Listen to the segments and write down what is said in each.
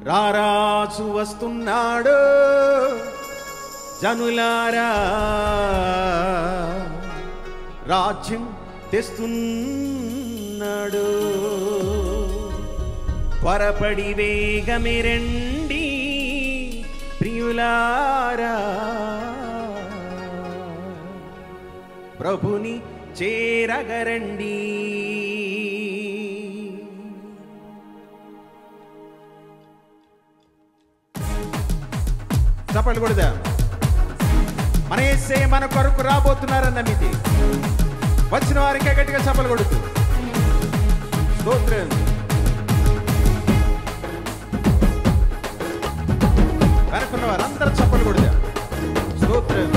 రారాజు వస్తున్నాడు జనులారా రాజ్యం తెస్తున్నాడు త్వరపడి వేగమిరండి ప్రియులారా ప్రభుని చేరగరండి చప్పట్లు కొడదా మన ఏసే మన కొరకు రాబోతున్నారన్న మితి వచ్చిన వారికే గట్టిగా చప్పలు కొడుతూ స్తోత్రం వెనకున్న వారందరూ చప్పలు కొడదా స్తోత్రం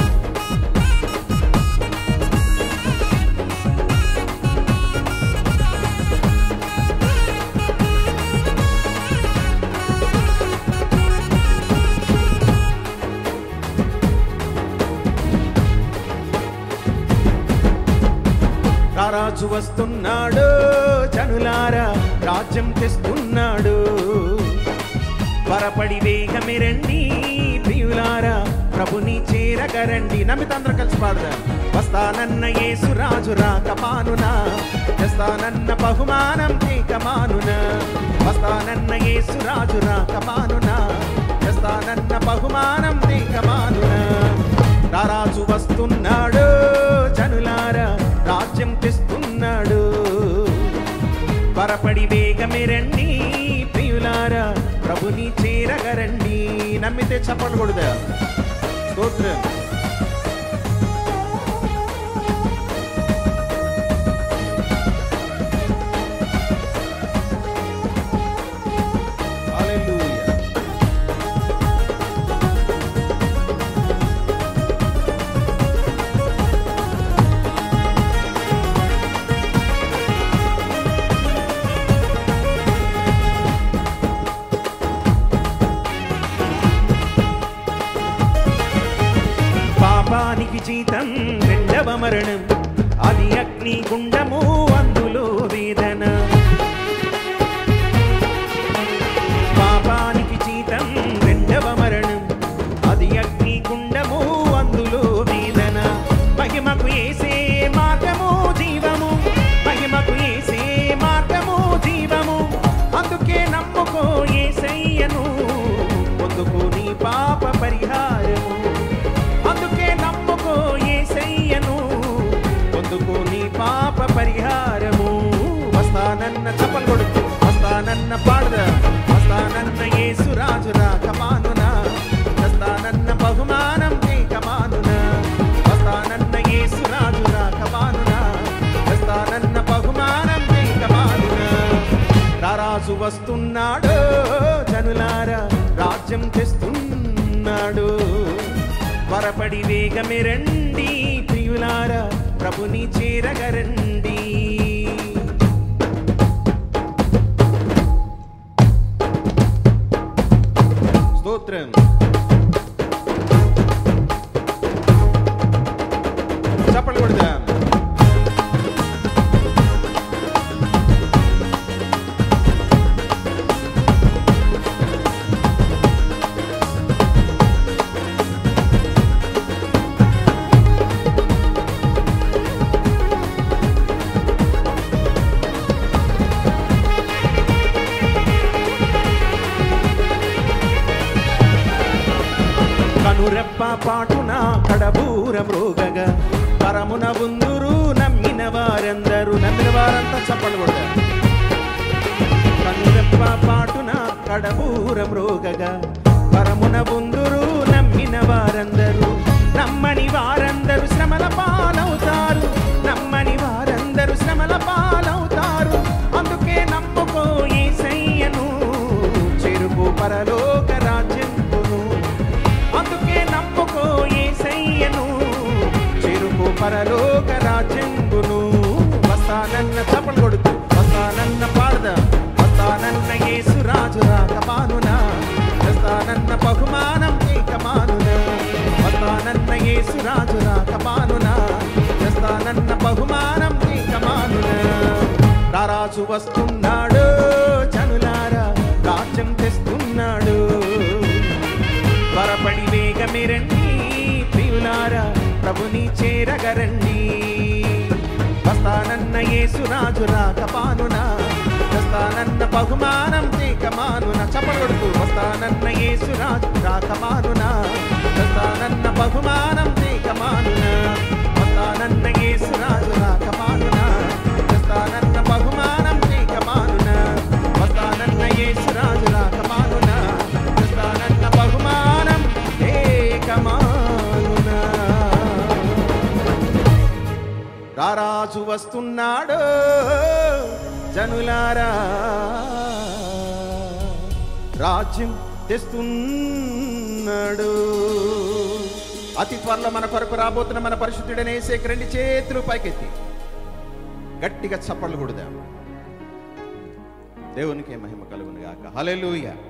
రారాజు వస్తున్నాడు జనులారా రాజ్యం తెస్తున్నాడు త్వరపడి వేగమిరండి ప్రియులారా ప్రభుని చేరగరండి నమ్మితే అందరూ కలిసి పాడదాం వస్తానన్న యేసు రాజు రాకమానునా తెస్తానన్న బహుమానం తీకమానునా వస్తానన్న యేసు రాజు రాకమానునా తెస్తానన్న బహుమానం తీకమానునా రారాజు వస్తున్నాడు జనులారా రాజ్యం తెస్తున్నాడు త్వరపడి వేగమిరండి ప్రియులారా ప్రభుని చేరగరండి నమ్మితే చప్పట్లు కొడుదా స్తోత్రం హల్లెలూయా పాపానికి జీతం రెండవ మరణం అది అగ్ని గుండము అందులో వేదన పాపానికి జీతం రెండవ మరణం అది అగ్ని గుండము అందులో వేదన మహిమకు ఏసే మార్గము జీవము మహిమకు ఏసే మార్గము జీవము అందుకే నమ్ముకో ఏసయ్యను పొందుకో నీ పాప పరిహారము అందుకే నమ్ముకో ఏసయ్యను పొందుకో నీ పాప పరిహారము వస్తానన్న చప్పలు కొడుతూ వస్తానన్న పాడదా వస్తానన్న యేసు రాజు రాకమానునా వస్తానన్న బహుమానం నీకమానునా వస్తానన్న యేసు రాజు రాకమానునా వస్తానన్న బహుమానం నీకమానునా రారాజు వస్తున్నాడు జనులారా రాజ్యం తెస్తున్నాడు త్వరపడి వేగమిరండి ప్రియులారా ప్రభుని చేరగరండి స్తోత్రం చప్పట్లు కొడదాం కనురెప్ప పాటున కడబూర మృగగా పరమున ఉందురు నమ్మిన వారందరూ నమ్మిన వారంతా చప్పలు కొడతారు కనురెప్ప పాటున కడబూర మృగగా పరమున ఉందురు నమ్మిన వారందరూ నమ్మని వారందరూ శ్రమల పాలవుతారు నమ్మని వారందరూ శ్రమల పాలవుతారు అందుకే నమ్ముకో ఏసయ్యను చెరుపు పరలోక రాజ్యంకును అందుకే నమ్ముకో ఏసయ్యను చెరుపు పరలోక రాజ్యంగును వస్తానన్న చప్పలు కొడుతూ వస్తానన్న పాడదా వస్తానన్న యేసు రాజు రాకమానునా వస్తానన్న బహుమానం నీకమానునా వస్తానన్న యేసు రాజు రాకమానునా వస్తానన్న బహుమానం నీకమానునా రారాజు వస్తున్నాడు జనులారా రాజ్యం తెస్తున్నాడు త్వరపడి వేగమే రండి ప్రియులారా ప్రభుని చేరగరండి వస్తానన్న యేసురాజు రాకపానునా వస్తానన్న బహుమానం తీకమానున చపలొడుతూ వస్తానన్న యేసురాజు రాకమానునా వస్తానన్న బహుమానం తీకమానున వస్తానన్న యేసురాజు రాకమానునా వస్తానన్న బహుమానం తీకమానున వస్తానన్న యేసురాజు రాకమానునా వస్తానన్న బహుమానం ఏకమానునా రారాజు వస్తున్నాడు జనులారా రాజ్యం తెస్తున్నాడు అతి త్వరలో మన కొరకు రాబోతున్న మన పరిశుద్ధుడనే రెండు చేతులు పైకెత్తి గట్టిగా చప్పట్లు కొడదాం దేవునికి మహిమ కలుగును గాక హల్లెలూయా